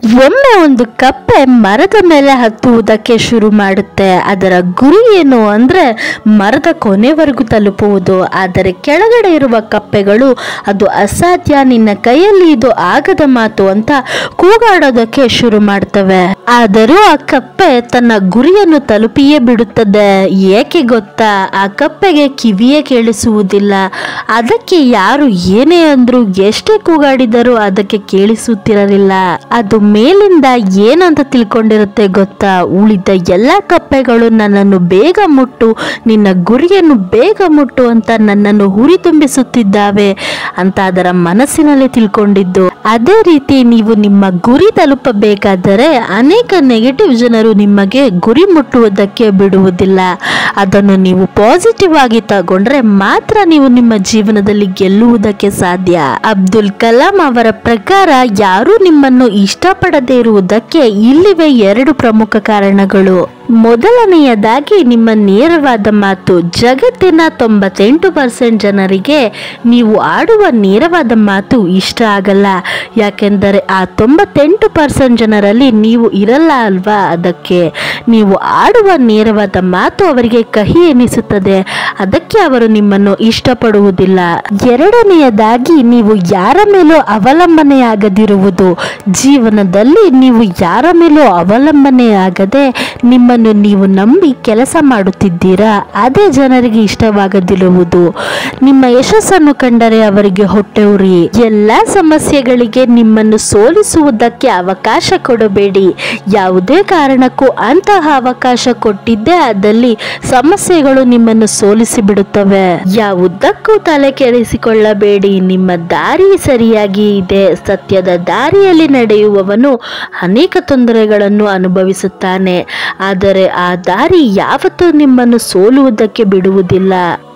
ಒಮ್ಮೆ ಒಂದು ಕಪ್ಪೆ ಮರದ ಮೇಲೆ ಹತ್ತುವುದಕ್ಕೆ ಶುರು ಮಾಡುತ್ತೆ ಅದರ ಗುರಿ ಏನು ಅಂದ್ರೆ ಮರದ ಕೊನೆವರೆಗೂ ತಲುಪುವುದು ಆದರೆ ಕೆಳಗಡೆ ಇರುವ ಕಪ್ಪೆಗಳು ಅದು ಅಸಾಧ್ಯ ನಿನ್ನ ಕೈಯಲ್ಲಿ ಇದು ಆಗದ ಮಾತು ಅಂತ ಕೂಗಾಡೋದಕ್ಕೆ ಶುರು ಮಾಡ್ತವೆ ಆದರೂ ಆ ಕಪ್ಪೆ ತನ್ನ ಗುರಿಯನ್ನು ತಲುಪಿಯೇ ಬಿಡುತ್ತದೆ ಏಕೆ ಗೊತ್ತಾ ಆ ಕಪ್ಪೆಗೆ ಕಿವಿಯೇ ಕೇಳಿಸುವುದಿಲ್ಲ ಅದಕ್ಕೆ ಯಾರು ಏನೇ ಅಂದ್ರು ಎಷ್ಟೇ ಕೂಗಾಡಿದರೂ ಅದಕ್ಕೆ ಕೇಳಿಸುತ್ತಿರಲಿಲ್ಲ ಅದು ಮೇಲಿಂದ ಏನಂತ ತಿಳ್ಕೊಂಡಿರುತ್ತೆ ಗೊತ್ತಾ ಉಳಿದ ಎಲ್ಲ ಕಪ್ಪೆಗಳು ನನ್ನನ್ನು ಬೇಗ ಮುಟ್ಟು ನಿನ್ನ ಗುರಿಯನ್ನು ಬೇಗ ಮುಟ್ಟು ಅಂತ ನನ್ನನ್ನು ಹುರಿ ತುಂಬಿಸುತ್ತಿದ್ದಾವೆ ಅಂತ ಅದರ ಮನಸ್ಸಿನಲ್ಲಿ ತಿಳ್ಕೊಂಡಿದ್ದು ಅದೇ ರೀತಿ ನೀವು ನಿಮ್ಮ ಗುರಿ ತಲುಪಬೇಕಾದರೆ ಅನೇಕ ನೆಗೆಟಿವ್ ಜನರು ನಿಮಗೆ ಗುರಿ ಮುಟ್ಟುವುದಕ್ಕೆ ಬಿಡುವುದಿಲ್ಲ ಅದನ್ನು ನೀವು ಪಾಸಿಟಿವ್ ಆಗಿ ತಗೊಂಡ್ರೆ ಮಾತ್ರ ನೀವು ನಿಮ್ಮ ಜೀವನದಲ್ಲಿ ಗೆಲ್ಲುವುದಕ್ಕೆ ಸಾಧ್ಯ ಅಬ್ದುಲ್ ಕಲಾಂ ಅವರ ಪ್ರಕಾರ ಯಾರೂ ನಿಮ್ಮನ್ನು ಇಷ್ಟಪಡದೇ ಇರುವುದಕ್ಕೆ ಇಲ್ಲಿವೆ ಎರಡು ಪ್ರಮುಖ ಕಾರಣಗಳು ಮೊದಲನೆಯದಾಗಿ ನಿಮ್ಮ ನೇರವಾದ ಮಾತು ಜಗತ್ತಿನ ತೊಂಬತ್ತೆಂಟು ಪರ್ಸೆಂಟ್ ಜನರಿಗೆ ನೀವು ಆಡುವ ನೇರವಾದ ಮಾತು ಇಷ್ಟ ಆಗಲ್ಲ ಯಾಕೆಂದರೆ ಆ ತೊಂಬತ್ತೆಂಟು ಪರ್ಸೆಂಟ್ ಜನರಲ್ಲಿ ನೀವು ಇರಲ್ಲ ಅಲ್ವಾ ಅದಕ್ಕೆ ನೀವು ಆಡುವ ನೇರವಾದ ಮಾತು ಅವರಿಗೆ ಕಹಿ ಎನಿಸುತ್ತದೆ ಅದಕ್ಕೆ ಅವರು ನಿಮ್ಮನ್ನು ಇಷ್ಟಪಡುವುದಿಲ್ಲ ಎರಡನೆಯದಾಗಿ ನೀವು ಯಾರ ಮೇಲೂ ಅವಲಂಬನೆಯಾಗದಿರುವುದು ಜೀವನದಲ್ಲಿ ನೀವು ಯಾರ ಮೇಲೂ ಅವಲಂಬನೆಯಾಗದೆ ನಿಮ್ಮನ್ನು ನೀವು ನಂಬಿ ಕೆಲಸ ಮಾಡುತ್ತಿದ್ದೀರಾ ಅದೇ ಜನರಿಗೆ ಇಷ್ಟವಾಗದಿರುವುದು ನಿಮ್ಮ ಯಶಸ್ಸನ್ನು ಕಂಡರೆ ಅವರಿಗೆ ಹೊಟ್ಟೆ ಉರಿ ಎಲ್ಲ ಸಮಸ್ಯೆಗಳಿಗೆ ನಿಮ್ಮನ್ನು ಸೋಲಿಸುವುದಕ್ಕೆ ಅವಕಾಶ ಕೊಡಬೇಡಿ ಯಾವುದೇ ಕಾರಣಕ್ಕೂ ಅಂತಹ ಅವಕಾಶ ಕೊಟ್ಟಿದ್ದೇ ಆದಲ್ಲಿ ಸಮಸ್ಯೆಗಳು ನಿಮ್ಮನ್ನು ಸೋಲಿಸಿ ಬಿಡುತ್ತವೆ ಯಾವುದಕ್ಕೂ ತಲೆ ಕೆಡಿಸಿಕೊಳ್ಳಬೇಡಿ ನಿಮ್ಮ ದಾರಿ ಸರಿಯಾಗಿ ಇದೆ ಸತ್ಯದ ದಾರಿಯಲ್ಲಿ ನಡೆಯುವವನು ಅನೇಕ ತೊಂದರೆಗಳನ್ನು ಅನುಭವಿಸುತ್ತಾನೆ ಆದರೆ ಆ ದಾರಿ ಯಾವತ್ತೂ ನಿಮ್ಮನ್ನು ಸೋಲುವುದಕ್ಕೆ ಬಿಡುವುದಿಲ್ಲ